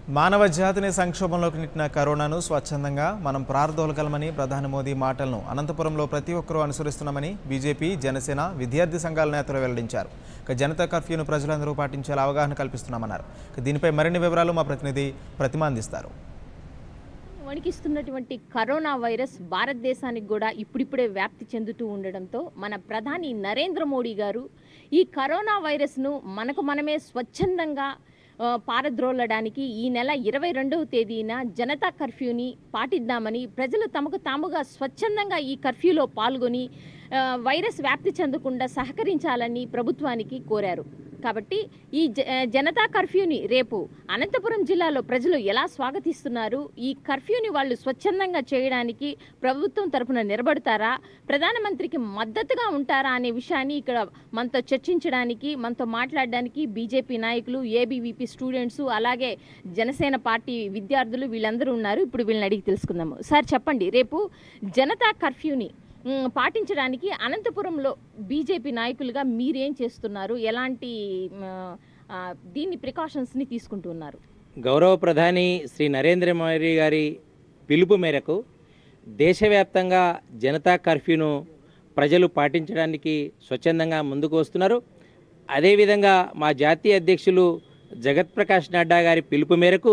మానవ జాతిని సంక్షోభంలోకి నెట్టిన కరోనాను స్వచ్ఛందంగా మనం ప్రార్థోలగలమని ప్రధాని మోదీ మాటలను అనంతపురంలో ప్రతి ఒక్కరూ అనుసరిస్తున్నామని బీజేపీ జనసేన విద్యార్థి సంఘాల నేతలు వెల్లడించారు ఇక జనతా కర్ఫ్యూను ప్రజలందరూ పాటించేలా అవగాహన కల్పిస్తున్నామన్నారు ఇక దీనిపై మరిన్ని వివరాలు మా ప్రతినిధి ప్రతిమ అందిస్తారు వణికిస్తున్నటువంటి కరోనా వైరస్ భారతదేశానికి కూడా ఇప్పుడిప్పుడే వ్యాప్తి చెందుతూ ఉండడంతో మన ప్రధాని నరేంద్ర మోడీ గారు ఈ కరోనా వైరస్ను మనకు మనమే స్వచ్ఛందంగా ఆ, పారద్రోలడానికి ఈ నెల ఇరవై రెండవ తేదీన జనతా కర్ఫ్యూని పాటిద్దామని ప్రజలు తమకు తాముగా స్వచ్ఛందంగా ఈ కర్ఫ్యూలో పాల్గొని ఆ, వైరస్ వ్యాప్తి చెందకుండా సహకరించాలని ప్రభుత్వానికి కోరారు కాబట్టి ఈ జ- ఆ, జనతా కర్ఫ్యూని రేపు అనంతపురం జిల్లాలో ప్రజలు ఎలా స్వాగతిస్తున్నారు ఈ కర్ఫ్యూని వాళ్ళు స్వచ్ఛందంగా చేయడానికి ప్రభుత్వం తరపున నిలబడతారా ప్రధానమంత్రికి మద్దతుగా ఉంటారా అనే విషయాన్ని ఇక్కడ మనతో చర్చించడానికి మనతో మాట్లాడడానికి బీజేపీ నాయకులు ఏబీవీపీ స్టూడెంట్స్ అలాగే జనసేన పార్టీ విద్యార్థులు వీళ్ళందరూ ఉన్నారు ఇప్పుడు వీళ్ళని అడిగి తెలుసుకుందాము సార్ చెప్పండి రేపు జనతా కర్ఫ్యూని మ్, పాటించడానికి అనంతపురంలో బీజేపీ నాయకులుగా మీరేం చేస్తున్నారు ఎలాంటి మ్, ఆ, దీన్ని ప్రికాషన్స్ని తీసుకుంటున్నారు గౌరవ ప్రధాని శ్రీ నరేంద్ర మోడీ గారి పిలుపు మేరకు దేశవ్యాప్తంగా జనతా కర్ఫ్యూను ప్రజలు పాటించడానికి స్వచ్ఛందంగా ముందుకు వస్తున్నారు అదేవిధంగా మా జాతీయ అధ్యక్షులు జగత్ ప్రకాష్ నడ్డా గారి పిలుపు మేరకు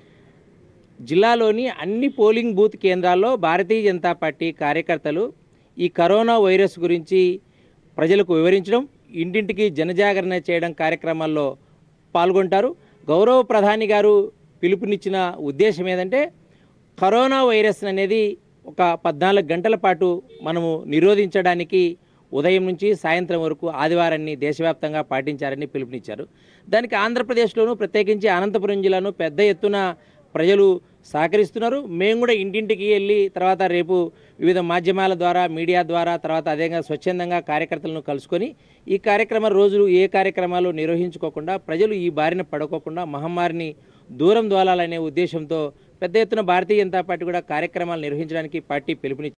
జిల్లాలోని అన్ని పోలింగ్ బూత్ కేంద్రాల్లో భారతీయ జనతా పార్టీ కార్యకర్తలు ఈ కరోనా వైరస్ గురించి ప్రజలకు వివరించడం ఇంటింటికి జనజాగరణ చేయడం కార్యక్రమాల్లో పాల్గొంటారు గౌరవ ప్రధాని గారు పిలుపునిచ్చిన ఉద్దేశం ఏంటంటే కరోనా వైరస్ అనేది ఒక పద్నాలుగు గంటల పాటు మనము నిరోధించడానికి ఉదయం నుంచి సాయంత్రం వరకు ఆదివారాన్ని దేశవ్యాప్తంగా పాటించారని పిలుపునిచ్చారు దానికి ఆంధ్రప్రదేశ్లోనూ ప్రత్యేకించి అనంతపురం జిల్లాను పెద్ద ఎత్తున ప్రజలు సహకరిస్తున్నారు మేము కూడా ఇంటింటికి వెళ్ళి తర్వాత రేపు వివిధ మాధ్యమాల ద్వారా మీడియా ద్వారా తర్వాత అదేవిధంగా స్వచ్ఛందంగా కార్యకర్తలను కలుసుకొని ఈ కార్యక్రమ రోజులు ఏ కార్యక్రమాలు నిర్వహించుకోకుండా ప్రజలు ఈ బారిన పడుకోకుండా మహమ్మారిని దూరం దోలాలనే ఉద్దేశంతో పెద్ద ఎత్తున భారతీయ జనతా పార్టీ కూడా కార్యక్రమాలు నిర్వహించడానికి పార్టీ పిలుపునిచ్చింది